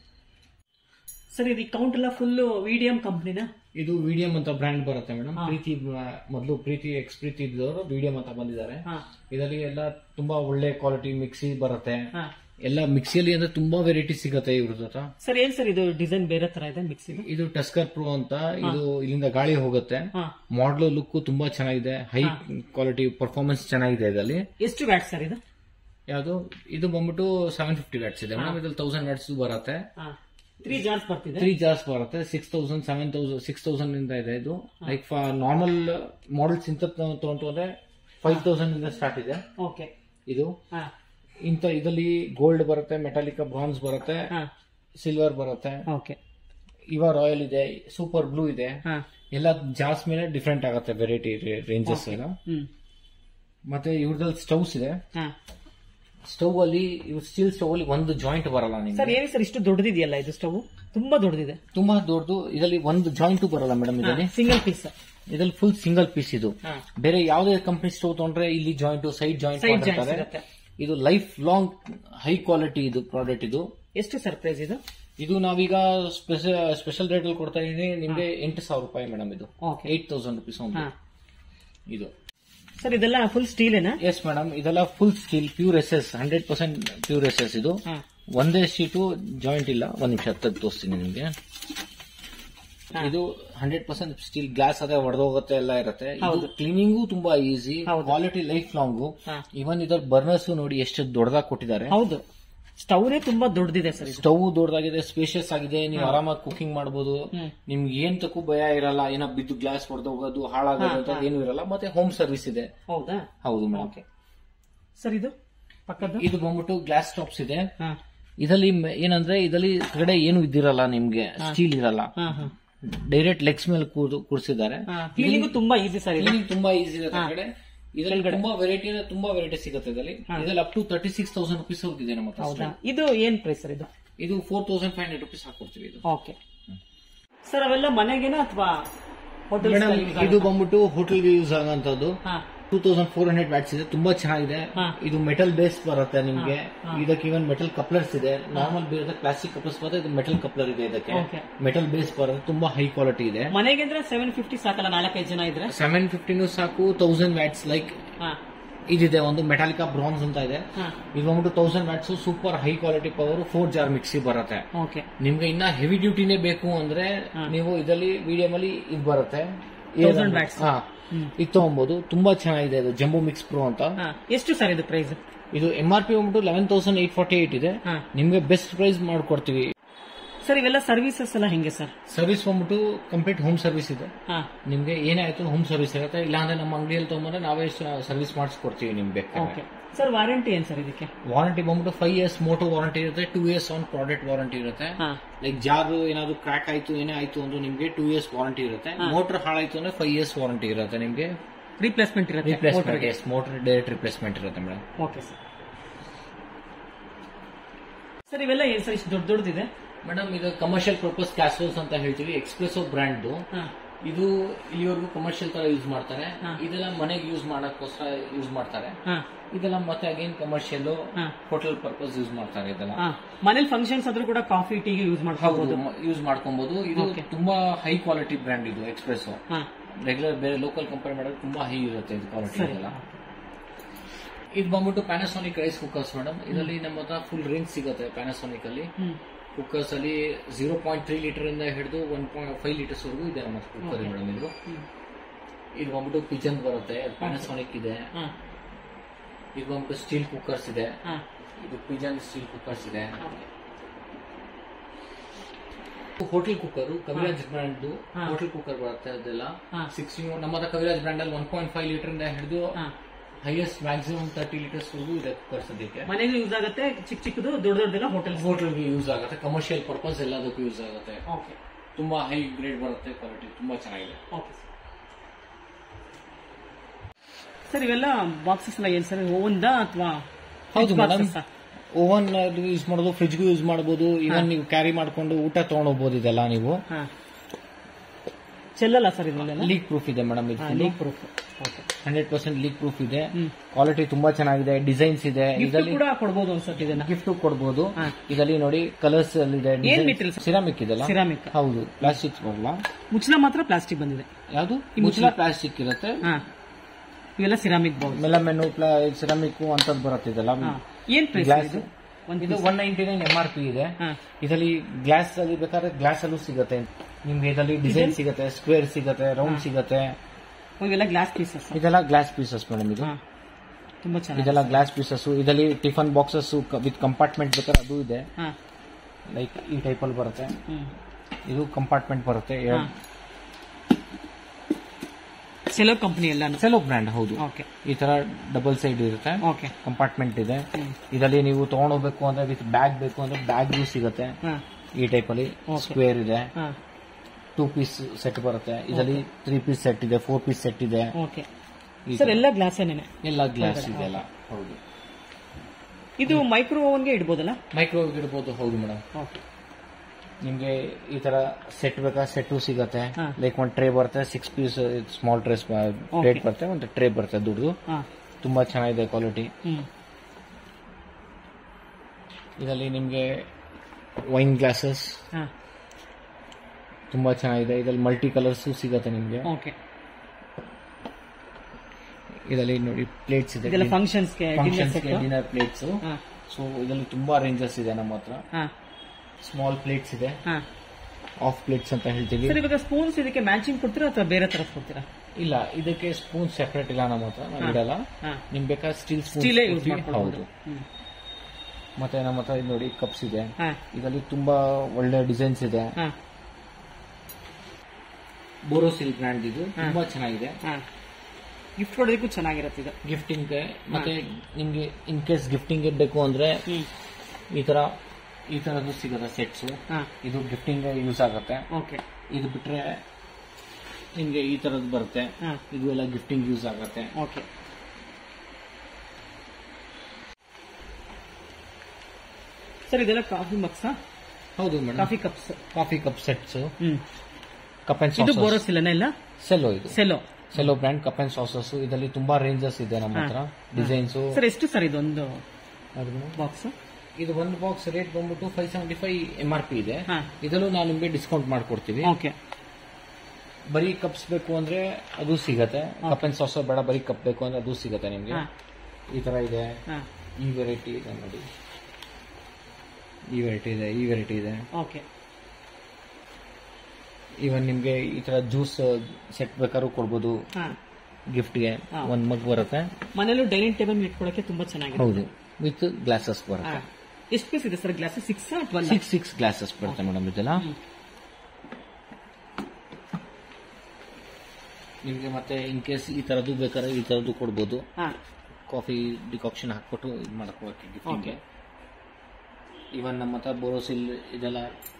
ಸರ್ ಇದು ಕೌಂಟ್ ಎಲ್ಲ ಫುಲ್ ವಿಡಿಯಂ ಕಂಪ್ನಿನ ಇದು ವಿಡಿಯಂ ಅಂತ ಬ್ರ್ಯಾಂಡ್ ಬರುತ್ತೆ ಮೇಡಮ್ ಹಾ. ಪ್ರೀತಿ ಮೊದಲು ಪ್ರೀತಿ ಎಕ್ಸ್ ಪ್ರೀತಿ ಇದ್ದವರು ವಿಡಿಯಂ ಅಂತ ಬಂದಿದ್ದಾರೆ ಹಾ ಇದರಲ್ಲಿ ಎಲ್ಲ ತುಂಬಾ ಒಳ್ಳೆ ಕ್ವಾಲಿಟಿ ಮಿಕ್ಸಿ ಬರುತ್ತೆ ಹಾ ಎಲ್ಲ ಮಿಕ್ಸಿಯಲ್ಲಿ ಅಂದ್ರೆ ತುಂಬಾ ವೆರೈಟಿ ಸಿಗುತ್ತೆ ಇವ್ರ ಹತ್ರ ಸರ್ ಏನ್ ಸರ್ ಇದು ಡಿಸೈನ್ ಬೇರೆ ತರ ಇದೆ ಮಿಕ್ಸಿ ಇದು ಟಸ್ಕರ್ ಪ್ರೋ ಅಂತ ಇದು ಇಲ್ಲಿಂದ ಗಾಳಿ ಹೋಗುತ್ತೆ ಹಾ ಮಾಡಲ್ ಲುಕ್ ತುಂಬಾ ಚೆನ್ನಾಗಿದೆ ಹೈ ಕ್ವಾಲಿಟಿ ಪರ್ಫಾರ್ಮೆನ್ಸ್ ಚೆನ್ನಾಗಿದೆ ಇದರಲ್ಲಿ ಎಷ್ಟು ವ್ಯಾಟ್ ಸರ್ ಇದು ಯಾವುದು ಇದು ಬಂದ್ಬಿಟ್ಟು ಸೆವೆನ್ ಫಿಫ್ಟಿ ವ್ಯಾಟ್ಸ್ ಇದೆ ಮೇಡಮ್ ಇದ್ರಲ್ಲಿ ತೌಸಂಡ್ ವ್ಯಾಟ್ಸ್ ಬರುತ್ತೆ ಹಾ ತ್ರೀ ಜಾರ್ಸ್ ಬರ್ತಿದೆ ತ್ರೀ ಜಾರ್ಸ್ ಬರುತ್ತೆ six thousand seven thousand six thousand ಇಂದ ಇದೆ ಇದು ಲೈಕ್ ನಾರ್ಮಲ್ ಮಾಡೆಲ್ಸ್ ಇಂತ ತಗೊಂಡು ಅಂದ್ರೆ ಫೈವ್ ತೌಸಂಡ್ ಇಂದ ಸ್ಟಾರ್ಟ್ ಇದೆ ಓಕೆ ಇದು ಹಾ ಇಂತ ಇದರಲ್ಲಿ ಗೋಲ್ಡ್ ಬರುತ್ತೆ ಮೆಟಾಲಿಕ್ ಬ್ರಾನ್ಸ್ ಬರುತ್ತೆ ಹಾ ಸಿಲ್ವರ್ ಬರುತ್ತೆ ಓಕೆ ಇವ ರಾಯಲ್ ಇದೆ ಸೂಪರ್ ಬ್ಲೂ ಇದೆ ಹಾ ಎಲ್ಲ ಜಾಸ್ ಮೇಲೆ ಡಿಫ್ರೆಂಟ್ ಆಗುತ್ತೆ ವೆರೈಟಿ ರೇಂಜಸ್ ಎಲ್ಲ ಹ್ಮ್ ಮತ್ತೆ ಇವ್ರದಲ್ಲಿ ಸ್ಟವ್ಸ್ ಇದೆ ಹಾ ಸ್ಟವ್ ಅಲ್ಲಿ ಇವ್ ಸ್ಟೀಲ್ ಸ್ಟವ್ ಅಲ್ಲಿ ಒಂದು ಜಾಯಿಂಟ್ ಬರಲ್ಲ ಸರ್ ನಿಮ್ಗೆ ಏನಿ ಸರ್ ಇಷ್ಟು ದೊಡ್ಡದಿದೆಯಲ್ಲ ಇದು ಸ್ಟವ್ ತುಂಬಾ ದೊಡ್ಡದಿದೆ ತುಂಬಾ ದೊಡ್ಡದು ಇದರಲ್ಲಿ ಒಂದು ಜಾಯಿಂಟ್ ಬರಲ್ಲ ಮೇಡಮ್ ಇದರಲ್ಲಿ ಸಿಂಗಲ್ ಪೀಸ್ ಇದ್ರಲ್ಲಿ ಫುಲ್ ಸಿಂಗಲ್ ಪೀಸ್ ಇದು ಹಾ ಬೇರೆ ಯಾವುದೇ ಕಂಪನಿ ಸ್ಟವ್ ತಗೊಂಡ್ರೆ ಇಲ್ಲಿ joint side joint side joint ಮಾಡಿರ್ತಾರೆ ಇರುತ್ತೆ ಇದು ಲೈಫ್ ಲಾಂಗ್ ಹೈ ಕ್ವಾಲಿಟಿ ಇದು ಪ್ರಾಡಕ್ಟ್ ಇದು ಎಷ್ಟು ಸರ್ ಪ್ರೈಸ್ ಇದು ಇದು ನಾವೀಗ ಸ್ಪೆಷಲ್ ರೇಟ್ ಅಲ್ಲಿ ಕೊಡ್ತಾ ಇದೀನಿ ನಿಮ್ಗೆ ಎಂಟು ಸಾವಿರ ರೂಪಾಯಿ ಮೇಡಮ್ ಇದು ಓಕೆ ಏಟ್ ತೌಸಂಡ್ ರುಪೀಸ್ ಒಂದು ಹಾ ಇದು ಸರ್ ಇದೆಲ್ಲ ಫುಲ್ ಸ್ಟೀಲೇನಾ ಎಸ್ ಮೇಡಮ್ ಇದೆಲ್ಲ full steel pure S S hundred percent pure S S ಇದು ಹಾ ಒಂದೇ ಶೀಟು ಜಾಯಿಂಟ್ ಇಲ್ಲ ಒಂದ್ ನಿಮಿಷ ತೆಗೆದು ತೋರಿಸ್ತೀನಿ ನಿಮ್ಗೆ ಹಾ. ಇದು ಹಂಡ್ರೆಡ್ ಪರ್ಸೆಂಟ್ ಸ್ಟೀಲ್ ಗ್ಲಾಸ್ ಅದೇ ಒಡೆದೋಗುತ್ತೆ ಎಲ್ಲ ಇರುತ್ತೆ ಇದು ಹೌದು. ಕ್ಲೀನಿಂಗು ತುಂಬಾ ಈಸಿ ಹೌದು. ಕ್ವಾಲಿಟಿ ಲೈಫ್ ಲಾಂಗು ಹಾ. ಇವನ್ ಇದರ ಬರ್ನರ್ಸ್ ನೋಡಿ ಎಷ್ಟು ದೊಡ್ಡದಾಗಿ ಕೊಟ್ಟಿದ್ದಾರೆ ಹೌದು ಸ್ಟವ್ನೇ ತುಂಬಾ ದೊಡ್ಡದಿದೆ ಸರ್ ಇದು ಸ್ಟವ್ ದೊಡ್ಡದಾಗಿದೆ ಸ್ಪೇಷಿಯಸ್ ಆಗಿದೆ ನೀವು ಆರಾಮಾಗಿ ಕುಕಿಂಗ್ ಮಾಡಬಹುದು ಹ್ಮ್. ನಿಮ್ಗೆ ಏನ್ ತಕ್ಕೂ ಭಯ ಇರಲ್ಲ ಏನೋ ಬಿದ್ದು ಗ್ಲಾಸ್ ಹೊಡೆದೋಗೋದು ಹಾಳಾಗೋದು ಅಂತ ಏನು ಇರಲ್ಲ ಮತ್ತೆ ಹೋಮ್ ಸರ್ವಿಸ್ ಇದೆ ಹೌದಾ ಹೌದು ಮೇಡಮ್ ಓಕೆ ಸರ್ ಇದು ಪಕ್ಕದ್ದು ಇದು ಬಂದ್ಬಿಟ್ಟು ಗ್ಲಾಸ್ ಟಾಪ್ಸ್ ಇದೆ ಹಾ ಇದರಲ್ಲಿ ಮ- ಏನಂದ್ರೆ ಇದರಲ್ಲಿ ಕಡೆ ಏನು ಇದ್ದಿರಲ್ಲ ನಿಮ್ಗೆ ಸ್ಟೀಲ್ ಇರಲ್ಲ ಹಾ ಹಾ ಡೈರೆಕ್ಟ್ ಲೆಗ್ಸ್ ಮೇಲೆ ಕೂರ್- ಕೂರ್ಸಿದ್ದಾರೆ ಕ್ಲೀನಿಂಗು ತುಂಬಾ ಈಸಿ ಸರ್ ಇದು ಕ್ಲೀನಿಂಗ್ ತುಂಬಾ ಈಸಿ ಇದೆ ಕಡೆ ಇದರಲ್ಲಿ ತುಂಬಾ ವೆರೈಟಿ ತುಂಬಾ ವೆರೈಟಿ ಸಿಗುತ್ತೆ ಇದರಲ್ಲಿ ಇದರಲ್ಲಿ up to thirty six thousand rupees ಇದೆ ನಮ್ಮ ಹತ್ರ ಹೌದಾ ಇದು ಏನ್ ಪ್ರೈಸ್ ಸರ್ ಇದು ಇದು four thousand five hundred rupees ಹಾಕೊಡ್ತೀವಿ ಇದು ಓಕೆ ಸರ್ ಅವೆಲ್ಲ ಮನೆಗೇನಾ ಅಥವಾ ಹೋಟೆಲ್ ಮೇಡಮ್ ಇದು ಬಂದ್ಬಿಟ್ಟು ಹೋಟೆಲ್ಗೆ ಯೂಸ್ ಆಗೋಂಥದ್ದು ಹಾ two thousand four hundred watts ಇದೆ ತುಂಬಾ ಚೆನ್ನಾಗಿದೆ ಹಾ. ಇದು ಮೆಟಲ್ ಬೇಸ್ ಬರುತ್ತೆ ನಿಮ್ಗೆ ಇದಕ್ಕೆ ಇವನ್ ಮೆಟಲ್ ಕಪ್ಲರ್ಸ್ ಇದೆ ನಾರ್ಮಲ್ ಬೇರೆ ಪ್ಲಾಸ್ಟಿಕ್ ಕಪ್ಲರ್ಸ್ ಬರುತ್ತೆ ಇದು ಮೆಟಲ್ ಕಪ್ಲರ್ ಇದೆ ಇದಕ್ಕೆ ಓಕೆ ಮೆಟಲ್ ಬೇಸ್ ಬರುತ್ತೆ ತುಂಬಾ ಹೈ ಕ್ವಾಲಿಟಿ ಇದೆ ಮನೆಗೆ ಅಂದ್ರೆ ಸೆವೆನ್ ಫಿಫ್ಟಿ ಸಾಕಲ್ಲ ನಾಲ್ಕೈದು ಜನ ಇದ್ರೆ ಸೆವೆನ್ ಫಿಫ್ಟಿನೂ ಸಾಕು ತೌಸಂಡ್ ವ್ಯಾಟ್ಸ್ ಲೈಕ್ ಹಾ ಇದಿದೆ ಒಂದು ಮೆಟಾಲಿಕಾ ಬ್ರಾನ್ಸ್ ಅಂತ ಇದೆ ಹಾ ಇದು ಬಂದ್ಬಿಟ್ಟು thousand watts super high quality power four jar mixie ಬರುತ್ತೆ ಓಕೆ ನಿಮ್ಗೆ ಇನ್ನ ಹೆವಿ ಡ್ಯೂಟಿನೇ ಬೇಕು ಅಂದ್ರೆ ನೀವು ಇದರಲ್ಲಿ ಮೀಡಿಯಂ ಅಲ್ಲಿ ಇದು ಬರುತ್ತೆ Thousand watts. ಹಾ ಇದು ತಗೊಬಹುದು ತುಂಬಾ ಚೆನ್ನಾಗಿದೆ ಇದು ಜಂಬೋ ಮಿಕ್ಸ್ ಪ್ರೋ ಅಂತ ಹಾ ಎಷ್ಟು ಸರ್ ಇದು ಪ್ರೈಸ್ ಇದು ಎಂ ಆರ್ ಪಿ ಬಂದ್ಬಿಟ್ಟು eleven thousand eight forty eight ಇದೆ ಹಾ ನಿಮ್ಗೆ ಬೆಸ್ಟ್ ಪ್ರೈಸ್ ಮಾಡ್ಕೊಡ್ತೀವಿ ಸರ್ ಇವೆಲ್ಲ ಸರ್ವಿಸಸ್ ಎಲ್ಲ ಹೆಂಗೆ ಸರ್ ಸರ್ವಿಸ್ ಬಂದ್ಬಿಟ್ಟು ಕಂಪ್ಲೀಟ್ ಹೋಮ್ ಸರ್ವಿಸ್ ಇದೆ ಹಾ ನಿಮ್ಗೆ ಏನೇ ಆಯ್ತು ಹೋಮ್ ಸರ್ವಿಸ್ ಇರುತ್ತೆ ಇಲ್ಲಾಂದ್ರೆ ನಮ್ಮ ಅಂಗಡಿಯಲ್ಲಿ ತಗೊಂಡ್ರೆ ನಾವೇ ಸರ್ವಿಸ್ ಮಾಡಿಸ್ಕೊಡ್ತೀವಿ ನಿಮ್ಗೆ ಓಕೆ ಬೇಕಾದ್ರೆ ಸರ್ ವಾರಂಟಿ ಏನ್ ಸರ್ ಇದಕ್ಕೆ ವಾರಂಟಿ ಬಂದ್ಬಿಟ್ಟು ಫೈವ್ ಇಯರ್ಸ್ ಮೋಟೋ ವಾರಂಟಿ ಇರುತ್ತೆ two years on product warranty ಇರುತ್ತೆ ಹಾ ಲೈಕ್ ಜಾರ್ ಏನಾದ್ರು ಕ್ರ್ಯಾಕ್ ಆಯ್ತು ಏನೇ ಆಯ್ತು ಅಂದ್ರೆ ನಿಮ್ಗೆ ಟೂ ಇಯರ್ಸ್ ವಾರಂಟಿ ಇರುತ್ತೆ ಮೋಟರ್ ಹಾಳಾಯ್ತು ಅಂದ್ರೆ ಫೈವ್ ಇಯರ್ಸ್ ವಾರಂಟಿ ಇರುತ್ತೆ ನಿಮ್ಗೆ ರಿಪ್ಲೇಸ್ಮೆಂಟ್ ಇರುತ್ತೆ replacement yes motor direct replacement ಇರುತ್ತೆ ಮೇಡಮ್ ಓಕೆ ಸರ್ ಸರ್ ಇವೆಲ್ಲ ಏನ್ ಸರ್ ಇಷ್ಟು ದೊಡ್ಡ ದೊಡ್ಡದಿದೆ ಮೇಡಮ್ ಇದು ಕಮರ್ಷಿಯಲ್ ಪರ್ಪಸ್ ಕ್ಯಾಸೋಲ್ಸ್ ಅಂತ ಹೇಳ್ತೀವಿ ಎಕ್ಸ್ಪ್ರೆಸೋ ಬ್ರ್ಯಾಂಡ್ ಹಾ ಇದು ಇಲ್ಲಿವರೆಗೂ ಕಮರ್ಷಿಯಲ್ ತರ ಯೂಸ್ ಮಾಡ್ತಾರೆ ಇದೆಲ್ಲ ಮನೆಗೆ ಯೂಸ್ ಮಾಡಕ್ಕೋಸ್ಕರ ಯೂಸ್ ಮಾಡ್ತಾರೆ ಹಾ ಇದೆಲ್ಲ ಮತ್ತೆ ಅಗೇನ್ ಕಮರ್ಷಿಯಲ್ ಹಾ ಹೋಟೆಲ್ ಪರ್ಪಸ್ ಯೂಸ್ ಮಾಡ್ತಾರೆ ಇದೆಲ್ಲ ಹಾ ಮನೇಲಿ ಫಂಕ್ಷನ್ಸ್ ಆದ್ರೂ ಕೂಡ ಕಾಫಿ ಟೀಗೆ ಯೂಸ್ ಮಾಡ್ಕೋಬಹುದು ಹೌದು ಯೂಸ್ ಮಾಡ್ಕೊಬಹುದು ಇದು ತುಂಬಾ ಹೈ ಕ್ವಾಲಿಟಿ ಬ್ರ್ಯಾಂಡ್ ಇದು ಎಕ್ಸ್ಪ್ರೆಸ್ ಹಾ ರೆಗ್ಯುಲರ್ ಬೇರೆ ಲೋಕಲ್ ಕಂಪೇರ್ ಮಾಡಿದ್ರೆ ತುಂಬಾ ಹೈ ಇರುತ್ತೆ ಇದು ಕ್ವಾಲಿಟಿ ಇದೆಲ್ಲ ಇದು ಬಂದ್ಬಿಟ್ಟು ಪ್ಯಾನಾಸೋನಿಕ್ ರೈಸ್ ಕುಕ್ಕರ್ಸ್ ಮೇಡಮ್ ಇದರಲ್ಲಿ ನಮ್ಮ ಹತ್ರ ಫುಲ್ ರೇಂಜ್ ಸಿಗುತ್ತೆ ಪ್ಯಾನಾಸೋನಿಕ್ ಅಲ್ಲಿ ಹ್ಮ್ ಕುಕ್ಕರ್ಸ್ ಅಲ್ಲಿ ಜೀರೋ ಪಾಯಿಂಟ್ ತ್ರೀ ಲೀಟರ್ ಇಂದ ಹಿಡಿದು ಒನ್ ಪಾಯಿಂಟ್ ಫೈವ್ ಲೀಟರ್ಸ್ ವರೆಗೂ ಇದೆ ನಮ್ಮ ಕುಕ್ಕರ್ ಮೇಡಮ್ ಇದು ಇದು ಬಂದ್ಬಿಟ್ಟು ಪಿಜನ್ ಬರುತ್ತೆ ಪ್ಯಾನಾಸೋನಿಕ್ ಇದೆ ಹಾ ಇದು ಬಂದ್ಬಿಟ್ಟು ಸ್ಟೀಲ್ ಕುಕ್ಕರ್ಸ್ ಇದೆ ಹಾ ಇದು ಪಿಜನ್ ಸ್ಟೀಲ್ ಕುಕ್ಕರ್ಸ್ ಇದೆ hotel cooker Kaviraj brand hotel cooker ಬರುತ್ತೆ ಅದೆಲ್ಲ ಹಾ. ಸಿಕ್ಸ್ಟೀನ್ ನಮ್ಮ ಹತ್ರ ಕವಿರಾಜ್ ಬ್ರ್ಯಾಂಡ್ ಅಲ್ಲಿ ಒನ್ ಪಾಯಿಂಟ್ ಫೈವ್ ಲೀಟರ್ ಇಂದ ಹಿಡಿದು ಹಾ ಹೈಯೆಸ್ಟ್ ಮ್ಯಾಕ್ಸಿಮಮ್ ತರ್ಟಿ ಲೀಟರ್ಸ್ ವರೆಗೂ ಇದೆ ಕುಕ್ಕರ್ಸ್ ಅದಕ್ಕೆ ಮನೆಗೂ ಯೂಸ್ ಆಗುತ್ತೆ ಚಿಕ್ಕ ಚಿಕ್ಕದು ದೊಡ್ಡ ದೊಡ್ಡದೆಲ್ಲ ಹೋಟೆಲ್ ಹೋಟೆಲ್ಗೆ ಯೂಸ್ ಆಗುತ್ತೆ ಕಮರ್ಷಿಯಲ್ ಪರ್ಪಸ್ ಎಲ್ಲದಕ್ಕೂ ಯೂಸ್ ಆಗುತ್ತೆ ಓಕೆ ತುಂಬಾ ಹೈ ಗ್ರೇಡ್ ಬರುತ್ತೆ ಕ್ವಾಲಿಟಿ ತುಂಬಾ ಚೆನ್ನಾಗಿದೆ ಓಕೆ ಸರ್ ಇವೆಲ್ಲ ಬಾಕ್ಸಸ್ ಎಲ್ಲ ಏನ್ ಸರ್ ಓವನ್ದ ಅಥವಾ ಹೌದು ಮೇಡಮ್ ಓವನ್ ಯೂಸ್ ಮಾಡೋದು ಫ್ರಿಜ್ಗೂ ಯೂಸ್ ಮಾಡಬಹುದು ಇವನ್ ನೀವು ಕ್ಯಾರಿ ಮಾಡ್ಕೊಂಡು ಊಟ ತಗೊಂಡ್ ಹೋಗ್ಬೋದು ಇದೆಲ್ಲ ನೀವು ಹಾ ಚೆಲ್ಲಲ್ಲ ಸರ್ ಇದರಲ್ಲೆಲ್ಲ ಲೀಕ್ ಪ್ರೂಫ್ ಇದೆ ಮೇಡಮ್ ಇದು leak proof okay hundred percent leak proof ಇದೆ ಹ್ಮ್ ಕ್ವಾಲಿಟಿ ತುಂಬಾ ಚೆನ್ನಾಗಿದೆ ಡಿಸೈನ್ಸ್ ಇದೆ ಗಿಫ್ಟ್ ಇದರಲ್ಲಿ ಕೂಡ ಕೊಡ್ಬೋದು ಅನ್ಸುತ್ತೆ ಇದನ್ನ ಗಿಫ್ಟ್ ಕೊಡ್ಬೋದು ಹಾ. ಇದರಲ್ಲಿ ನೋಡಿ ಕಲರ್ಸ್ ಇದೆ ಏನ್ ಮೆಟೀರಿಯಲ್ ಸರ್ ಸಿರಾಮಿಕ್ ಇದೆಲ್ಲ ಸಿರಾಮಿಕ್ ಹೌದು ಪ್ಲಾಸ್ಟಿಕ್ ಬರಲ್ಲ ಮುಚ್ಚಳ ಮಾತ್ರ ಪ್ಲಾಸ್ಟಿಕ್ ಬಂದಿದೆ ಯಾವುದು ಮುಚ್ಚಳ ಪ್ಲಾಸ್ಟಿಕ್ ಇರುತ್ತೆ ಹಾ ಇವೆಲ್ಲ ಸಿರಾಮಿಕ್ ಬೌಲ್ ಮೆಲಮೆನ್ನು ಸಿರಾಮಿಕ್ ಅಂತದ್ ಬರುತ್ತೆ ಇದೆಲ್ಲ ಏನ್ ಪ್ರೈಸ್ ಗ್ಲಾಸ್ ಇದು ಒಂದ್ ಇದು one ninety nine M R P ಇದೆ ಹಾ ಇದರಲ್ಲಿ ಗ್ಲಾಸ್ ಅಲ್ಲಿ ಬೇಕಾದ್ರೆ ಗ್ಲಾಸ್ ಅಲ್ಲೂ ಸಿಗುತ್ತೆ ನಿಮ್ಗೆ ಇದರಲ್ಲಿ ಡಿಸೈನ್ ಸಿಗುತ್ತೆ ಸ್ಕ್ವೇರ್ ಸಿಗುತ್ತೆ ರೌಂಡ್ ಸಿಗುತ್ತೆ ಇವೆಲ್ಲ ಗ್ಲಾಸ್ ಪೀಸಸ್ ಇದೆಲ್ಲ ಗ್ಲಾಸ್ ಪೀಸಸ್ ಮೇಡಮ್ ಇದು ಹಾ ತುಂಬಾ ಚೆನ್ನಾಗಿ ಇದೆಲ್ಲ ಗ್ಲಾಸ್ ಪೀಸಸ್ ಇದರಲ್ಲಿ ಟಿಫನ್ ಬಾಕ್ಸಸ್ ವಿತ್ ಕಂಪಾರ್ಟ್ಮೆಂಟ್ ಬೇಕಾದ್ರೆ ಅದು ಇದೆ ಹಾ ಲೈಕ್ ಈ ಟೈಪ್ ಅಲ್ಲಿ ಬರುತ್ತೆ ಹ್ಮ್ ಇದು ಕಂಪಾರ್ಟ್ಮೆಂಟ್ ಬರುತ್ತೆ ಹಾ ಸೆಲೋ ಕಂಪನಿ ಎಲ್ಲಾನು ಸೆಲೋ ಬ್ರ್ಯಾಂಡ್ ಹೌದು ಓಕೆ ಈ ತರ ಡಬಲ್ ಸೈಡ್ ಇರುತ್ತೆ ಓಕೆ ಕಂಪಾರ್ಟ್ಮೆಂಟ್ ಇದೆ ಹ್ಮ್. ಇದರಲ್ಲಿ ನೀವು ತಗೊಂಡೋಗ್ಬೇಕು ಅಂದ್ರೆ ವಿತ್ ಬ್ಯಾಗ್ ಬೇಕು ಅಂದ್ರೆ ಬ್ಯಾಗ್ ಸಿಗುತ್ತೆ ಹಾ ಈ ಟೈಪ್ ಅಲ್ಲಿ Okay. ಸ್ಕ್ವೇರ್ ಇದೆ ಹಾ ಟೂ ಪೀಸ್ ಸೆಟ್ ಬರುತ್ತೆ ಇದರಲ್ಲಿ ತ್ರೀ ಪೀಸ್ ಸೆಟ್ ಇದೆ ಫೋರ್ ಪೀಸ್ ಸೆಟ್ ಇದೆ ಓಕೆ ಈ ಸರ್ ತರ. ಎಲ್ಲ ಗ್ಲಾಸ್ ಏನೇನೆ ಎಲ್ಲ ಗ್ಲಾಸ್ ಇದೆ ಎಲ್ಲ ಹೌದು ಇದು ಮೈಕ್ರೋ ಓವನ್ಗೆ ಇಡ್ಬೋದಲ್ಲ ಮೈಕ್ರೋವೇವ್ ಇಡ್ಬೋದು ಹೌದು ಮೇಡಮ್ ಓಕೆ ನಿಮ್ಗೆ ಈ ತರ ಸೆಟ್ ಬೇಕಾ ಸೆಟ್ಟು ಸಿಗತ್ತೆ ಹಾ. ಲೈಕ್ ಒಂದು ಟ್ರೇ ಬರುತ್ತೆ six piece small trays plate ಬರುತ್ತೆ ಒಂದು ಟ್ರೇ ಬರುತ್ತೆ ದುಡ್ಡು ಹಾ ತುಂಬಾ ಚೆನ್ನಾಗಿದೆ ಕ್ವಾಲಿಟಿ ಹ್ಮ್ ಇದರಲ್ಲಿ ನಿಮ್ಗೆ ವೈನ್ ಗ್ಲಾಸಸ್ ಹಾ ತುಂಬಾ ಚೆನ್ನಾಗಿದೆ ಇದರಲ್ಲಿ ಮಲ್ಟಿ ಕಲರ್ಸ್ ಸಿಗತ್ತೆ ನಿಮ್ಗೆ ಓಕೆ ಇದರಲ್ಲಿ ನೋಡಿ ಪ್ಲೇಟ್ಸ್ ಇದೆ ಇದೆಲ್ಲ ಫಂಕ್ಷನ್ಸ್ಗೆ dinner functions set dinner plates ಹಾ ಸೊ ಇದರಲ್ಲಿ ತುಂಬಾ ರೇಂಜಸ್ ಇದೆ ನಮ್ಮ ಹತ್ರ ಹಾ ಸ್ಮಾಲ್ ಪ್ಲೇಟ್ಸ್ ಇದೆ ಹಾ ಆಫ್ ಪ್ಲೇಟ್ಸ್ ಅಂತ ಹೇಳ್ತೀವಿ ಸರ್ ಇವಾಗ ಸ್ಪೂನ್ಸ್ ಇದಕ್ಕೆ ಮ್ಯಾಚಿಂಗ್ ಕೊಡ್ತೀರಾ ಅಥವಾ ಬೇರೆ ತರ ಕೊಡ್ತೀರಾ ಇಲ್ಲ ಇದಕ್ಕೆ ಸ್ಪೂನ್ ಸೆಪರೇಟ್ ಇಲ್ಲ ನಮ್ಮ ಹತ್ರ ನಾವು ಇಡಲ್ಲ ಹಾ ನಿಮ್ ಬೇಕಾದ್ರೆ ಸ್ಟೀಲ್ ಸ್ಟೀಲೇ ಯೂಸ್ ಸ್ಪೂನ್ ಮಾಡ್ಕೊಳ್ಬೋದು ಹೌದು ಹ್ಮ್. ಮತ್ತೆ ನಮ್ಮ ಹತ್ರ ಇದು ನೋಡಿ ಕಪ್ಸ್ ಇದೆ ಹಾ ಇದರಲ್ಲಿ ತುಂಬಾ ಒಳ್ಳೆ ಡಿಸೈನ್ಸ್ ಇದೆ ಹಾ ಬೋರೋಸಿಲ್ ಬ್ರ್ಯಾಂಡ್ ಇದು ತುಂಬಾ ಚೆನ್ನಾಗಿದೆ ಹಾ ಗಿಫ್ಟ್ ಕೊಡೋದಕ್ಕೂ ಚೆನ್ನಾಗಿರುತ್ತೆ ಇದು ಗಿಫ್ಟಿಂಗ್ ಮತ್ತೆ ನಿಮ್ಗೆ ಇನ್ ಕೇಸ್ ಗಿಫ್ಟಿಂಗ್ ಬೇಕು ಅಂದ್ರೆ ಹ್ಮ್ ಈ ತರ ಈ ತರದ್ದು ಸಿಗುತ್ತೆ ಸೆಟ್ಸ್ ಹಾ ಇದು ಗಿಫ್ಟಿಂಗ್ ಯೂಸ್ ಆಗುತ್ತೆ ಓಕೆ ಇದು ಬಿಟ್ರೆ ನಿಮ್ಗೆ ಈ ತರದ್ದು ಬರುತ್ತೆ ಹಾ ಇದು ಎಲ್ಲ ಗಿಫ್ಟಿಂಗ್ ಯೂಸ್ ಆಗುತ್ತೆ ಓಕೆ ಸರ್ ಇದೆಲ್ಲ ಕಾಫಿ ಮಗ್ಸಾ ಹೌದು madam coffee cups coffee cup sets hmm cup and ಇದು ಸಾಸಸ್ ಬೋರೋಸಿಲ್ಲನ ಇಲ್ಲ ಸೆಲ್ಲೋ ಇದು Cello Cello brand cup and ಸಾಸಸ್ ಇದರಲ್ಲಿ ತುಂಬಾ ರೇಂಜಸ್ ಇದೆ ನಮ್ಮ ಹತ್ರ ಡಿಸೈನ್ಸ್ ಸರ್ ಎಷ್ಟು ಸರ್ ಇದೊಂದು ಬಾಕ್ಸ್ ಇದು ಒಂದು ಬಾಕ್ಸ್ ರೇಟ್ ಬಂದ್ಬಿಟ್ಟು five seventy five M R P ಇದೆ ಹಾ ಇದರಲ್ಲೂ ನಾವು ನಿಮಗೆ ಡಿಸ್ಕೌಂಟ್ ಮಾಡ್ಕೊಡ್ತೀವಿ ಓಕೆ ಬರೀ ಕಪ್ಸ್ ಬೇಕು ಅಂದ್ರೆ ಅದು ಸಿಗತ್ತೆ ಕಪ್ ಅಂಡ್ ಸಾಸ್ ಬೇಡ ಬರೀ ಕಪ್ ಬೇಕು ಅಂದ್ರೆ ಅದು ಸಿಗತ್ತೆ ನಿಮ್ಗೆ ಹಾ ಈ ತರ ಇದೆ ಹಾ ಈ ವೆರೈಟಿ ಇದೆ ನೋಡಿ ಈ ವೆರೈಟಿ ಇದೆ ಈ ವೆರೈಟಿ ಇದೆ ಓಕೆ ಇವನ್ ನಿಮ್ಗೆ ಈ ತರ ಜ್ಯೂಸ್ ಸೆಟ್ ಬೇಕಾದ್ರೂ ಕೊಡ್ಬೋದು ಹಾ ಗಿಫ್ಟ್ಗೆ ಹಾ. ಒಂದ್ ಮಗ್ ಬರುತ್ತೆ ಮನೇಲೂ ಡೈನಿಂಗ್ ಟೇಬಲ್ ಇಟ್ಕೊಳ್ಳೋಕೆ ತುಂಬಾ ಚೆನ್ನಾಗಿದೆ ಹೌದು ವಿತ್ ಗ್ಲಾಸಸ್ ಬರುತ್ತೆ ಎಷ್ಟು ಪೀಸ್ ಇದೆ sir glass six twelve six six glasses ಬರುತ್ತೆ ಮೇಡಮ್ ಇದೆಲ್ಲ ನಿಮ್ಗೆ ಮತ್ತೆ ಇನ್ ಕೇಸ್ ಈ ತರದ್ದು ಬೇಕಾದ್ರೆ ಈ ತರದ್ದು ಕೊಡ್ಬೋದು ಹಾ ಕಾಫಿ ಡಿಕಾಕ್ಷನ್ ಹಾಕ್ಬಿಟ್ಟು ಇದು ಮಾಡ್ಕೊಳಕ್ಕೆ ಗಿಫ್ಟಿಂಗ್ಗೆ ಇವನ್ ನಮ್ಮ ಹತ್ರ ಬೋರೋಸಿಲ್ ಇದೆಲ್ಲ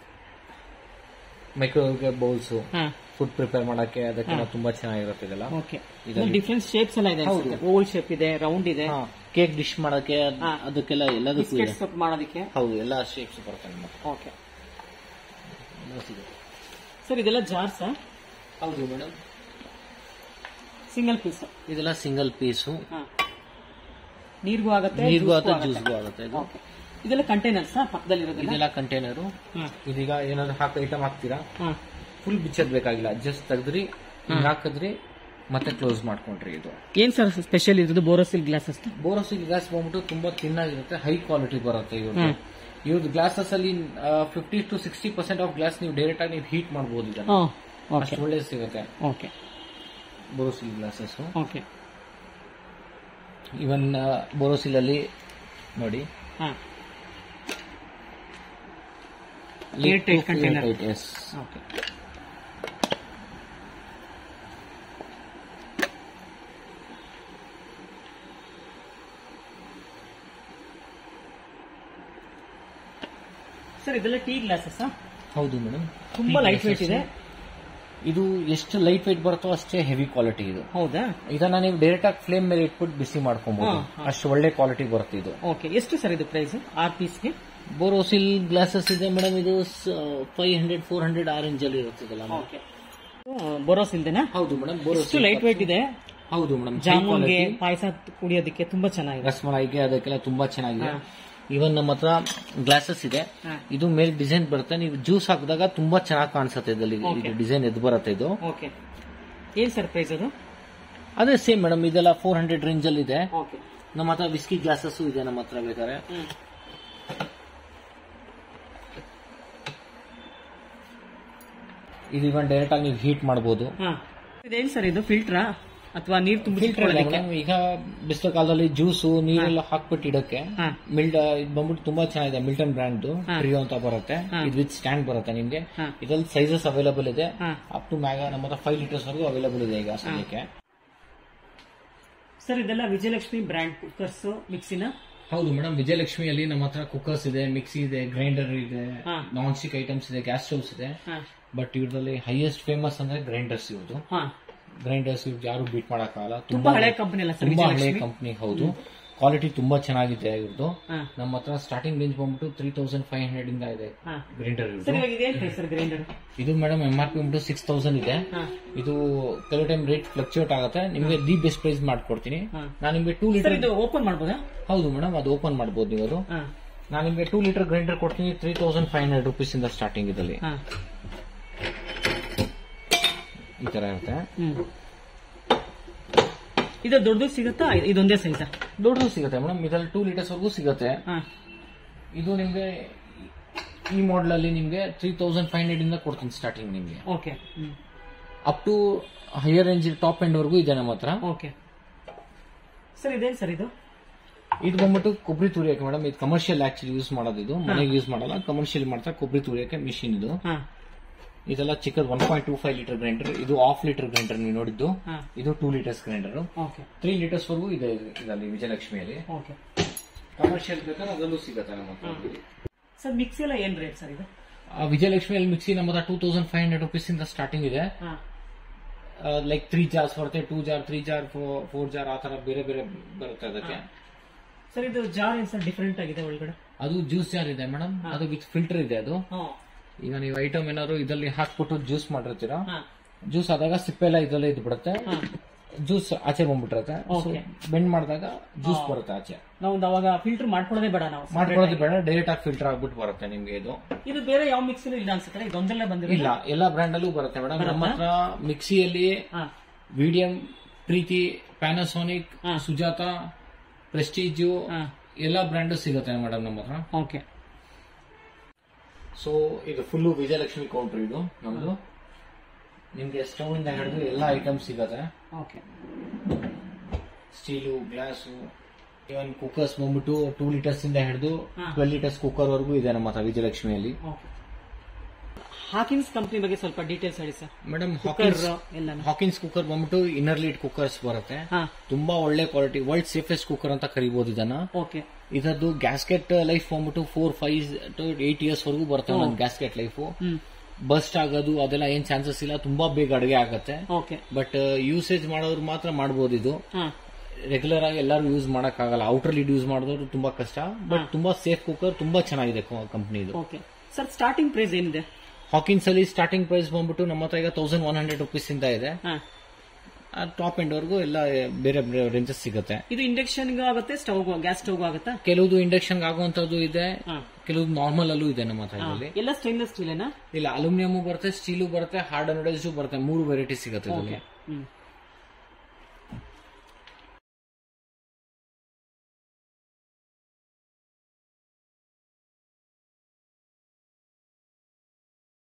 ಮೈಕ್ರೋವೇವ್ ಬೌಲ್ಸ್ ಹಾ ಫುಡ್ ಪ್ರಿಪೇರ್ ಮಾಡಕ್ಕೆ ಅದಕ್ಕೆಲ್ಲ ತುಂಬಾ ಚೆನ್ನಾಗಿರುತ್ತೆ ಇದೆಲ್ಲ ಓಕೆ ಇದರಲ್ಲಿ- ಡಿಫ್ರೆಂಟ್ ಶೇಪ್ಸ್ ಎಲ್ಲ ಇದೆ ಹೌದು. ಓವಲ್ ಶೇಪ್ ಇದೆ ರೌಂಡ್ ಇದೆ ಕೇಕ್ ಡಿಶ್ ಮಾಡಕ್ಕೆ ಅದ್- ಹಾ. ಅದಕ್ಕೆಲ್ಲ ಎಲ್ಲದಕ್ಕೂ ಇದೆ ಬಿಸ್ಕೆಟ್ಸ್ ಮಾಡೋದಕ್ಕೆ ಹೌದು ಎಲ್ಲ ಶೇಪ್ಸ್ ಬರುತ್ತೆ ನಮ್ಮ ಹತ್ರ ಓಕೆ ಎಲ್ಲ ಸಿಗುತ್ತೆ. ಸರ್ ಇದೆಲ್ಲ ಜಾರ್ಸ್ ಹೌದು ಮೇಡಮ್ ಸಿಂಗಲ್ ಪೀಸ್ ಇದೆಲ್ಲ ಸಿಂಗಲ್ ಪೀಸು ಹಾ ನೀರ್ಗೂ ಆಗತ್ತೆ ನೀರ್ಗೂ juiceಗೂ ಆಗುತ್ತೆ ಆಗತ್ತೆ. ಜ್ಯೂಸ್ಗೂ ಆಗುತ್ತೆ ಇದು ಓಕೆ ಇದೆಲ್ಲ ಕಂಟೈನರ್ಸ್ ಪಕ್ಕದಲ್ಲಿ ಇರೋದಿಲ್ಲ ಇದೆಲ್ಲ ಕಂಟೈನರು ಹಾ ಇದೀಗ ಏನಾದ್ರು ಹಾಕಿ ಐಟಮ್ ಹಾಕ್ತೀರಾ ಹಾ ಫುಲ್ ಬಿಚ್ಚೋದ್ ಬೇಕಾಗಿಲ್ಲ ಜಸ್ಟ್ ತೆಗ್ದ್ರಿ ಹಿಂಗ್ ಹಾಕಿದ್ರಿ ಮತ್ತೆ ಕ್ಲೋಸ್ ಮಾಡ್ಕೊಂಡ್ರಿ ಇದು ಏನ್ ಸರ್ ಸ್ಪೆಷಲ್ ಇರೋದು ಬೋರೋಸಿಲ್ ಗ್ಲಾಸಸ್ ಬೋರೋಸಿಲ್ ಗ್ಲಾಸ್ ಬಂದ್ಬಿಟ್ಟು ತುಂಬಾ ತಿನ್ನಾಗಿರುತ್ತೆ ಹೈ ಕ್ವಾಲಿಟಿ ಬರುತ್ತೆ ಇವ್ರದ್ದು ಇವ್ರದ್ದು ಗ್ಲಾಸಸ್ ಅಲ್ಲಿ fifty to sixty percent of glass ನೀವು ಡೈರೆಕ್ಟ್ ಆಗಿ ನೀವು ಹೀಟ್ ಮಾಡಬಹುದು ಇದನ್ನ ಓಕೆ ಅಷ್ಟು ಒಳ್ಳೆ ಸಿಗುತ್ತೆ okay Borosil glasses okay even Borosil ಅಲ್ಲಿ ನೋಡಿ ಹಾ Airtight container. Yes okay sir ಇದೆಲ್ಲ ಟೀ ಗ್ಲಾಸಸ್ ಹೌದು ಮೇಡಮ್ ತುಂಬಾ ಲೈಟ್ ವೇಟ್ ಇದೆ ಇದು ಎಷ್ಟು ಲೈಟ್ weight ಬರುತ್ತೋ ಅಷ್ಟೇ ಹೆವಿ ಕ್ವಾಲಿಟಿ ಇದು ಹೌದಾ ಇದನ್ನ ನೀವು ಡೈರೆಕ್ಟ್ ಆಗಿ ಫ್ಲೇಮ್ ಮೇಲೆ ಇಟ್ಬಿಟ್ಟು ಬಿಸಿ ಮಾಡ್ಕೊಬಹುದು ಹಾ, ಹಾ. ಅಷ್ಟು ಒಳ್ಳೆ ಕ್ವಾಲಿಟಿ ಬರುತ್ತೆ ಇದು ಓಕೆ ಎಷ್ಟು ಸರ್ ಇದು ಪ್ರೈಸ್ ಆರ್ ಪೀಸ್ಗೆ ಬೋರೋಸಿಲ್ ಗ್ಲಾಸಸ್ ಇದೆ ಮೇಡಮ್ ಇದು ಫೈವ್ ಹಂಡ್ರೆಡ್ ಫೋರ್ ಹಂಡ್ರೆಡ್ ಆರೆಂಜ್ ಅಲ್ಲಿ ಇರುತ್ತದಲ್ಲ ಓಕೆ ಬರೋಸ್ ಇಲ್ದೇನಾ ಹೌದು ಮೇಡಮ್ ಎಷ್ಟು ಲೈಟ್ ವೇಟ್ ಇದೆ ಹೌದು ಮೇಡಮ್ ಜಾಮೂನ್ಗೆ ಪಾಯಸ ಕುಡಿಯೋದಕ್ಕೆ ತುಂಬಾ ಚೆನ್ನಾಗಿದೆ ರಸಮಲಾಯಿಗೆ ಅದಕ್ಕೆಲ್ಲ ತುಂಬಾ ಚೆನ್ನಾಗಿದೆ ಹಾ. ಇವನ್ ನಮ್ಮ ಹತ್ರ ಗ್ಲಾಸಸ್ ಇದೆ ಹಾ. ಇದು ಮೇಲೆ ಡಿಸೈನ್ ಬರುತ್ತೆ ನೀವು ಜ್ಯೂಸ್ ಹಾಕಿದಾಗ ತುಂಬಾ ಚೆನ್ನಾಗಿ ಕಾಣಿಸುತ್ತೆ ಇದರಲ್ಲಿ Okay. ಡಿಸೈನ್ ಎದ್ದು ಬರುತ್ತೆ ಇದು ಓಕೆ ಏನ್ ಸರ್ ಪ್ರೈಸ್ ಅದು ಅದೇ ಸೇಮ್ ಮೇಡಮ್ ಇದೆಲ್ಲ ಫೋರ್ ಹಂಡ್ರೆಡ್ ರೇಂಜ್ ಅಲ್ಲಿ ಇದೆ ಓಕೆ ನಮ್ಮ ಹತ್ರ ವಿಸ್ಕಿ ಗ್ಲಾಸಸ್ ಇದೆ ನಮ್ಮ ಹತ್ರ ಬೇಕಾದ್ರೆ ಹ್ಮ್ ಇದು ಇವನ್ ಡೈರೆಕ್ಟ್ ಆಗಿ ನೀವು ಹೀಟ್ ಮಾಡಬಹುದು ಹಾ ಇದೇನ್ ಸರ್ ಇದು ಫಿಲ್ಟ್ರಾ ಅಥವಾ ನೀರ್ ತುಂಬಿಸಿಕೊಳ್ಳೋದಕ್ಕೆ ಈಗ ಬಿಸಿಲು ಕಾಲದಲ್ಲಿ ಜ್ಯೂಸು ನೀರೆಲ್ಲ ಹಾಕ್ಬಿಟ್ಟು ಇಡಕ್ಕೆ ಹಾ ಮಿಲ್ಡ್ ಇದು ಬಂದ್ಬಿಟ್ಟು ತುಂಬಾ ಚೆನ್ನಾಗಿದೆ ಮಿಲ್ಟನ್ ಬ್ರ್ಯಾಂಡ್ ಹಾ. ಟ್ರಿಯೋ ಅಂತ ಬರುತ್ತೆ ಹಾ. ಇದು ವಿತ್ ಸ್ಟ್ಯಾಂಡ್ ಬರುತ್ತೆ ನಿಮ್ಗೆ ಹಾ. ಇದ್ರಲ್ಲಿ ಸೈಜಸ್ ಅವೈಲೇಬಲ್ ಇದೆ ಹಾ ಅಪ್ ಟು ಮ್ಯಾಗ ನಮ್ಮ ಹತ್ರ ಫೈವ್ ಲೀಟರ್ಸ್ ವರೆಗೂ ಅವೈಲೇಬಲ್ ಇದೆ ಈಗ ಸದ್ಯಕ್ಕೆ ಸರ್ ಇದೆಲ್ಲ ವಿಜಯಲಕ್ಷ್ಮಿ ಬ್ರ್ಯಾಂಡ್ ಕುಕ್ಕರ್ಸ್ ಮಿಕ್ಸಿನ ಹೌದು ಮೇಡಮ್ ವಿಜಯಲಕ್ಷ್ಮಿಯಲ್ಲಿ ನಮ್ಮ ಹತ್ರ ಕುಕ್ಕರ್ಸ್ ಇದೆ ಮಿಕ್ಸಿ ಇದೆ ಗ್ರೈಂಡರ್ ಇದೆ ಹಾ. ನಾನ್ ಸ್ಟಿಕ್ ಐಟಮ್ಸ್ ಇದೆ ಗ್ಯಾಸ್ ಸ್ಟವ್ಸ್ ಇದೆ ಹಾ ಬಟ್ ಇವ್ರಲ್ಲಿ ಹೈಯೆಸ್ಟ್ ಫೇಮಸ್ ಅಂದ್ರೆ ಗ್ರೈಂಡರ್ಸ್ ಇವ್ರದ್ದು ಹಾ ಗ್ರೈಂಡರ್ಸ್ ಇವ್ರು ಯಾರು ಬೀಟ್ ಮಾಡಕ್ಕಾಗಲ್ಲ ತುಂಬಾ ಹಳೆ ಕಂಪನಿ ಅಲ್ಲ ಸರ್ ತುಂಬಾ ಹಳೆ ವಿಜಯಲಕ್ಷ್ಮಿ ಕಂಪ್ನಿ ಹೌದು ಕ್ವಾಲಿಟಿ ತುಂಬಾ ಚೆನ್ನಾಗಿದೆ ಇವ್ರದ್ದು ಹಾ ನಮ್ಮ ಹತ್ರ ಸ್ಟಾರ್ಟಿಂಗ್ ರೇಂಜ್ ಬಂದ್ಬಿಟ್ಟು ತ್ರೀ ತೌಸಂಡ್ ಫೈವ್ ಹಂಡ್ರೆಡ್ ಇಂದ ಇದೆ ಹಾ ಗ್ರೈಂಡರ್ ಸರ್ ಇವ್ರದ್ದು ಇವಾಗ ಇದೇನ್ ಪ್ರೈಸ್ ಸರ್ ಗ್ರೈಂಡರ್ ಇದು ಮೇಡಮ್ ಎಂ ಆರ್ ಪಿ ಬಂದ್ಬಿಟ್ಟು ಸಿಕ್ಸ್ ತೌಸಂಡ್ ಇದೆ ಹಾ ಇದು ಕೆಲವು ಟೈಮ್ ರೇಟ್ ಫ್ಲಕ್ಚುಯೇಟ್ ಆಗುತ್ತೆ ನಿಮಗೆ ದಿ ಬೆಸ್ಟ್ ಪ್ರೈಸ್ ಮಾಡ್ಕೊಡ್ತೀನಿ ಹಾ. ನಾನು ನಿಮಗೆ ಟೂ ಸರ್ ಲೀಟರ್ ಇದು ಓಪನ್ ಮಾಡ್ಬೋದಾ ಹೌದು ಮೇಡಮ್ ಅದು ಓಪನ್ ಮಾಡ್ಬೋದು ನೀವು ಅದು ಹಾ ನಾನು ನಿಮಗೆ ಟೂ ಲೀಟರ್ ಗ್ರೈಂಡರ್ ಕೊಡ್ತೀನಿ three thousand five hundred rupees ಇಂದ ಸ್ಟಾರ್ಟಿಂಗ್ ಇದರಲ್ಲಿ ಹಾ ಈ ತರ ಇರುತ್ತೆ ಹ್ಮ್ ಇದು ದೊಡ್ಡದು ಸಿಗುತ್ತಾ ಇದೊಂದೇ ಸೈಜಾ ದೊಡ್ಡದು ಸಿಗುತ್ತೆ ಮೇಡಮ್ ಇದರಲ್ಲಿ ಟೂ ಲೀಟರ್ಸ್ ವರೆಗೂ ಸಿಗುತ್ತೆ ಹಾ ಇದು ನಿಮಗೆ ಈ ಮಾಡೆಲ್ ಅಲ್ಲಿ ನಿಮಗೆ ತ್ರೀ ತೌಸಂಡ್ ಫೈವ್ ಹಂಡ್ರೆಡ್ ಇಂದ ಕೊಡ್ತೀನಿ ಸ್ಟಾರ್ಟಿಂಗ್ ನಿಮಗೆ okay hmm up to higher range top end ವರೆಗೂ ಇದೆ ನಮ್ಮ ಹತ್ರ ಓಕೆ ಸರ್ ಇದೇನು ಸರ್ ಇದು ಇದು ಬಂದ್ಬಿಟ್ಟು ಕೊಬ್ಬರಿ ತುರಿಯಕ್ಕೆ ಮೇಡಮ್ ಇದು ಕಮರ್ಷಿಯಲ್ ಆಕ್ಚುಲಿ ಯೂಸ್ ಮಾಡೋದು ಇದು ಮನೆಗೆ ಯೂಸ್ ಮಾಡಲ್ಲ ಕಮರ್ಷಿಯಲ್ ಮಾಡ್ತಾರೆ ಕೊಬ್ಬರಿ ತುರಿಯಕ್ಕೆ ಮಿಷಿನ್ ಇದು ಹಾ ಇದೆಲ್ಲ ಚಿಕ್ಕದ್ one point two five litre grinder ಇದು ಹಾಫ್ ಲೀಟರ್ ಗ್ರೈಂಡರ್ ನೀವು ನೋಡಿದ್ದು ಹಾ ಇದು two litres grinder okay three litres ವರೆಗೂ ಇದೆ ಇದರಲ್ಲಿ ವಿಜಯಲಕ್ಷ್ಮಿಯಲ್ಲಿ ಓಕೆ ಕಮರ್ಷಿಯಲ್ ಬೇಕಾದ್ರೆ ಅದರಲ್ಲೂ ಸಿಗುತ್ತೆ ನಮ್ಮ ಹತ್ರ. ಸರ್ ಮಿಕ್ಸಿ ಎಲ್ಲ ಏನ್ ರೇಟ್ ಸರ್ ಇದು ಆ ವಿಜಯಲಕ್ಷ್ಮಿಯಲ್ಲಿ ಮಿಕ್ಸಿ ನಮ್ಮ ಹತ್ರ two thousand five hundred rupees ಇಂದ ಸ್ಟಾರ್ಟಿಂಗ್ ಇದೆ ಹಾ ಲೈಕ್ ತ್ರೀ ಜಾರ್ಸ್ ಬರುತ್ತೆ two jar three jar four jar ಆ ತರ ಬೇರೆ ಬೇರೆ ಬರುತ್ತೆ ಅದಕ್ಕೆ ಸರ್ ಇದು ಜಾರ್ ಏನ್ ಸರ್ ಡಿಫ್ರೆಂಟ್ ಆಗಿದೆ ಒಳಗಡೆ ಅದು ಜ್ಯೂಸ್ ಜಾರ್ ಇದೆ ಮೇಡಮ್ ಅದು ವಿತ್ ಫಿಲ್ಟರ್ ಇದೆ ಅದು ಹಾ ಈಗ ನೀವು ಐಟಮ್ ಏನಾದ್ರು ಇದರಲ್ಲಿ ಹಾಕ್ಬಿಟ್ಟು ಜ್ಯೂಸ್ ಮಾಡಿರ್ತೀರಾ ಹಾ ಜ್ಯೂಸ್ ಆದಾಗ ಸಿಪ್ಪೆಲ್ಲ ಇದರಲ್ಲೇ ಇದು ಬಿಡುತ್ತೆ ಹಾ ಜ್ಯೂಸ್ ಆಚೆ ಬಂದ್ಬಿಟ್ಟಿರುತ್ತೆ Okay. ಬೆಂಡ್ ಮಾಡಿದಾಗ ಜ್ಯೂಸ್ ಬರುತ್ತೆ ಆಚೆ ನಾವು ಒಂದು ಅವಾಗ ಫಿಲ್ಟರ್ ಮಾಡ್ಕೊಳ್ಳೋದೇ ಬೇಡ ನಾವು ಮಾಡ್ಕೊಳ್ಳೋದು ಬೇಡ ಡೈರೆಕ್ಟ್ ಆಗಿ ಫಿಲ್ಟರ್ ಆಗ್ಬಿಟ್ಟು ಬರುತ್ತೆ ನಿಮ್ಗೆ ಇದು ಇದು ಬೇರೆ ಯಾವ ಮಿಕ್ಸಿನೂ ಇಲ್ಲ ಅನ್ಸುತ್ತೆ ಇದೊಂದಲ್ಲೇ ಬಂದಿದೆ ಇಲ್ಲ ಎಲ್ಲಾ ಬ್ರ್ಯಾಂಡ್ ಅಲ್ಲೂ ಬರುತ್ತೆ ಮೇಡಮ್ ನಮ್ಮ ಹತ್ರ ಮಿಕ್ಸಿಯಲ್ಲಿ ಹಾ ವಿಡಿಯಂ ಪ್ರೀತಿ ಪ್ಯಾನಾಸೋನಿಕ್ ಹಾ. ಸುಜಾತ ಪ್ರೆಸ್ಟೀಜು ಹಾ ಎಲ್ಲಾ ಬ್ರ್ಯಾಂಡ್ ಸಿಗುತ್ತೆ ಮೇಡಮ್ ನಮ್ಮ ಹತ್ರ ಓಕೆ ಸೊ ಇದು ಫುಲ್ಲು ವಿಜಯಲಕ್ಷ್ಮಿ ಕೌಂಟರ್ ಇದು ನಮ್ದು ನಿಮ್ಗೆ ಸ್ಟವ್ ಇಂದ ಹಿಡಿದು ಎಲ್ಲಾ ಐಟಮ್ ಸಿಗತ್ತೆ okay steel glass even cookers ಬಂದ್ಬಿಟ್ಟು ಟೂ ಲೀಟರ್ಸ್ ಇಂದ ಹಿಡಿದು ಹಾ. ಟ್ವೆಲ್ ಲೀಟರ್ಸ್ ಕುಕ್ಕರ್ ವರೆಗೂ ಇದೆ ನಮ್ಮ ಹತ್ರ ವಿಜಯಲಕ್ಷ್ಮಿಯಲ್ಲಿ ಓಕೆ ಹಾಕಿನ್ಸ್ ಕಂಪ್ನಿ ಬಗ್ಗೆ ಸ್ವಲ್ಪ ಡೀಟೇಲ್ಸ್ ಹೇಳಿ ಸರ್ ಮೇಡಮ್ ಕುಕ್ಕರ್ ಹಾಕಿನ್ಸ್ ಎಲ್ಲ ಹಾಕಿನ್ಸ್ ಕುಕ್ಕರ್ ಬಂದ್ಬಿಟ್ಟು ಇನ್ನರ್ ಲೀಡ್ ಕುಕ್ಕರ್ಸ್ ಬರುತ್ತೆ ಹಾ ತುಂಬಾ ಒಳ್ಳೆ ಕ್ವಾಲಿಟಿ ವರ್ಲ್ಡ್ ಸೇಫೆಸ್ಟ್ ಕುಕ್ಕರ್ ಅಂತ ಕರಿಬಹುದು ಇದನ್ನ ಓಕೆ ಇದರದ್ದು ಗ್ಯಾಸ್ಕೆಟ್ ಲೈಫ್ ಬಂದ್ಬಿಟ್ಟು four five to eight years ವರೆಗೂ ಬರುತ್ತೆ ಒಂದು ಗ್ಯಾಸ್ಕೆಟ್ ಲೈಫ್ ಹ್ಮ್ ಬಸ್ಟ್ ಆಗೋದು ಅದೆಲ್ಲ ಏನ್ ಚಾನ್ಸಸ್ ಇಲ್ಲ ತುಂಬಾ ಬೇಗ ಅಡುಗೆ ಆಗತ್ತೆ ಓಕೆ ಬಟ್ ಯೂಸೇಜ್ ಮಾಡೋರು ಮಾತ್ರ ಮಾಡಬಹುದು ಇದು ಹಾ ರೆಗ್ಯುಲರ್ ಆಗಿ ಎಲ್ಲರೂ ಯೂಸ್ ಮಾಡಕ್ ಆಗಲ್ಲ ಔಟರ್ ಲೀಡ್ ಯೂಸ್ ಮಾಡಿದವರು ತುಂಬಾ ಕಷ್ಟ ಬಟ್ ತುಂಬಾ ಸೇಫ್ ಕುಕ್ಕರ್ ತುಂಬಾ ಚೆನ್ನಾಗಿದೆ ಕಂಪನಿ ಇದು ಓಕೆ ಸರ್ ಸ್ಟಾರ್ಟಿಂಗ್ ಪ್ರೈಸ್ ಏನಿದೆ ಹಾಕಿನ್ಸ್ ಅಲ್ಲಿ ಸ್ಟಾರ್ಟಿಂಗ್ ಪ್ರೈಸ್ ಬಂದ್ಬಿಟ್ಟು ನಮ್ಮ ಹತ್ರ ಈಗ ತೌಸಂಡ್ ಒನ್ ಹಂಡ್ರೆಡ್ ರುಪೀಸ್ ಇಂದ ಇದೆ ಹಾ ಟಾಪ್ ಎಂಡ್ ವರೆಗೂ ಎಲ್ಲ ಬೇರೆ ಬೇರೆ ರೇಂಜಸ್ ಸಿಗುತ್ತೆ ಇದು ಇಂಡಕ್ಷನ್ ಆಗುತ್ತೆ ಸ್ಟವ್ ಗ್ಯಾಸ್ ಸ್ಟವ್ ಆಗುತ್ತಾ ಕೆಲವುದು ಇಂಡಕ್ಷನ್ ಆಗುವಂತದ್ದು ಇದೆ ಹಾ ಕೆಲವು ನಾರ್ಮಲ್ ಅಲ್ಲೂ ಇದೆ ನಮ್ಮ ಹತ್ರ ಇದರಲ್ಲಿ ಎಲ್ಲ ಸ್ಟೈನ್ಲೆಸ್ ಸ್ಟೀಲೇನಾ ಇಲ್ಲ ಅಲ್ಯೂಮಿನಿಯಂ ಬರುತ್ತೆ ಸ್ಟೀಲು ಬರುತ್ತೆ ಹಾರ್ಡ್ ಅನೋಡೈಸ್ಡು ಬರುತ್ತೆ ಮೂರು ವೆರೈಟಿ ಸಿಗುತ್ತೆ ಇದರಲ್ಲಿ ಓಕೆ ಹ್ಮ್